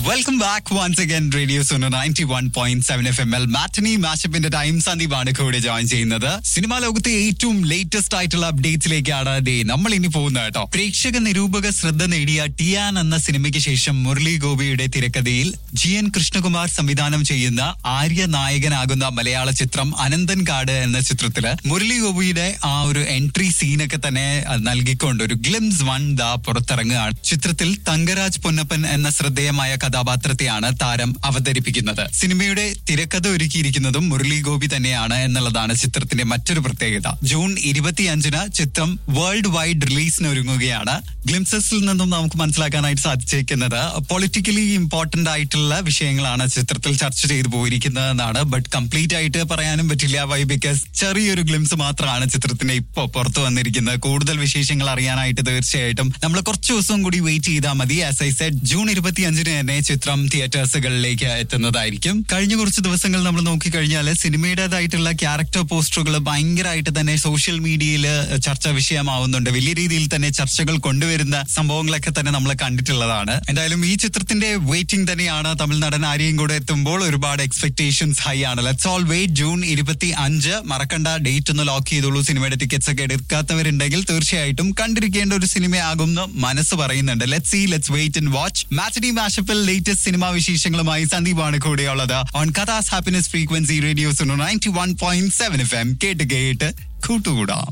welcome back once again radio Suno ninety one point seven F M എൽ matinee മാഷപ്പിന്റെ time സന്ദീപാണ് കൂടെ join ചെയ്യുന്നത് സിനിമാ ലോകത്തെ ഏറ്റവും ലേറ്റസ്റ്റ് ആയിട്ടുള്ള അപ്ഡേറ്റ്സിലേക്കാണ് ദേ നമ്മൾ ഇനി പോകുന്നത് കേട്ടോ പ്രേക്ഷക നിരൂപക ശ്രദ്ധ നേടിയ ടിയാൻ എന്ന സിനിമയ്ക്ക് ശേഷം മുരളി ഗോപിയുടെ തിരക്കഥയിൽ ജി എൻ കൃഷ്ണകുമാർ സംവിധാനം ചെയ്യുന്ന ആര്യ നായകനാകുന്ന മലയാള ചിത്രം അനന്തൻ കാട് എന്ന ചിത്രത്തില് മുരളി ഗോപിയുടെ ആ ഒരു എൻട്രി സീനൊക്കെ തന്നെ അഹ് നൽകിക്കൊണ്ട് ഒരു ഗ്ലിംസ് വൺ ദാ പുറത്തിറങ്ങുകയാണ് ചിത്രത്തിൽ തങ്കരാജ് പൊന്നപ്പൻ എന്ന ശ്രദ്ധേയമായ കഥാപാത്രത്തെയാണ് താരം അവതരിപ്പിക്കുന്നത് സിനിമയുടെ തിരക്കഥ ഒരുക്കിയിരിക്കുന്നതും മുരളി ഗോപി തന്നെയാണ് എന്നുള്ളതാണ് ചിത്രത്തിന്റെ മറ്റൊരു പ്രത്യേകത ജൂൺ ഇരുപത്തിയഞ്ചിന് ചിത്രം വേൾഡ് വൈഡ് റിലീസിന് ഒരുങ്ങുകയാണ് ഗ്ലിംസസിൽ നിന്നും നമുക്ക് മനസ്സിലാക്കാനായിട്ട് സാധിച്ചിരിക്കുന്നത് പൊളിറ്റിക്കലി ഇമ്പോർട്ടന്റ് ആയിട്ടുള്ള വിഷയങ്ങളാണ് ചിത്രത്തിൽ ചർച്ച ചെയ്തു പോയിരിക്കുന്നതെന്നാണ് ബട്ട് കംപ്ലീറ്റ് ആയിട്ട് പറയാനും പറ്റില്ല വൈ ബിക്കോസ് ചെറിയൊരു ഗ്ലിംസ് മാത്രമാണ് ചിത്രത്തിന്റെ ഇപ്പൊ പുറത്തു വന്നിരിക്കുന്നത് കൂടുതൽ വിശേഷങ്ങൾ അറിയാനായിട്ട് തീർച്ചയായിട്ടും നമ്മൾ കുറച്ച് ദിവസം കൂടി വെയിറ്റ് ചെയ്താൽ മതി ആസ് ഐ സെഡ് ജൂൺ ഇരുപത്തിയഞ്ചിന് തന്നെ ചിത്രം തിയേറ്റേഴ്സുകളിലേക്ക് എത്തുന്നതായിരിക്കും കഴിഞ്ഞ കുറച്ച് ദിവസങ്ങൾ നമ്മൾ നോക്കിക്കഴിഞ്ഞാൽ സിനിമയുടേതായിട്ടുള്ള ക്യാരക്ടർ പോസ്റ്ററുകൾ ഭയങ്കരമായിട്ട് തന്നെ സോഷ്യൽ മീഡിയയിൽ ചർച്ചാ വിഷയമാവുന്നുണ്ട് വലിയ രീതിയിൽ തന്നെ ചർച്ചകൾ കൊണ്ടുവരുന്ന സംഭവങ്ങളൊക്കെ തന്നെ നമ്മൾ കണ്ടിട്ടുള്ളതാണ് എന്തായാലും ഈ ചിത്രത്തിന്റെ വെയിറ്റിംഗ് തന്നെയാണ് തമിഴ്നാടൻ ആരെയും കൂടെ എത്തുമ്പോൾ ഒരുപാട് എക്സ്പെക്ടേഷൻസ് ഹൈ ആണ് ലെറ്റ്സ് ഓൾ വെയിറ്റ് ജൂൺ ഇരുപത്തി അഞ്ച് മറക്കണ്ട ഡേറ്റ് ഒന്ന് ലോക്ക് ചെയ്തോളൂ സിനിമയുടെ ടിക്കറ്റ്സ് ഒക്കെ എടുക്കാത്തവരുണ്ടെങ്കിൽ തീർച്ചയായിട്ടും കണ്ടിരിക്കേണ്ട ഒരു സിനിമയാകും എന്ന് മനസ്സ് പറയുന്നുണ്ട് let see let's wait and watch മാച്ചഡി മാഷപ്പിൽ ലേറ്റസ്റ്റ് സിനിമാ വിശേഷങ്ങളുമായി സന്ദീപാണ് കൂടെയുള്ളത് ഓൺ കഥാസ് happiness frequency radio's ninety one point seven F M കേട്ട് കേട്ട് കൂട്ടുകൂടാം